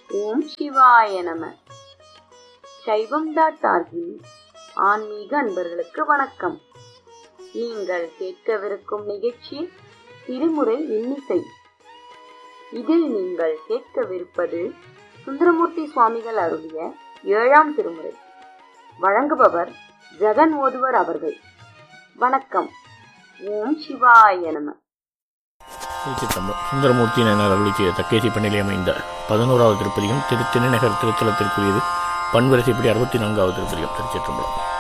ஓம் சிவாய நம சைவம் டாட் ஆர்கின் ஆன்மீக அன்பர்களுக்கு வணக்கம் நீங்கள் கேட்கவிருக்கும் நிகழ்ச்சி திருமுறை இன்னிசை இதில் நீங்கள் கேட்கவிருப்பது சுந்தரமூர்த்தி சுவாமிகள் அருளிய ஏழாம் திருமுறை வழங்குபவர் ஜெகன் ஓதுவர் அவர்கள் வணக்கம் ஓம் சிவாய நம திருச்சிற்றம்பலம் சுந்தரமூர்த்தி என அருளி செய்த தக்கேசி பண்ணிலே அமைந்த பதினோராவது திருப்பதிகம் திரு திருநகர் திருத்தலத்திற்குரியது பன்வரிசைப்படி அறுபத்தி நான்காவது திருப்பதிகம் திருச்சிற்றம்பலம்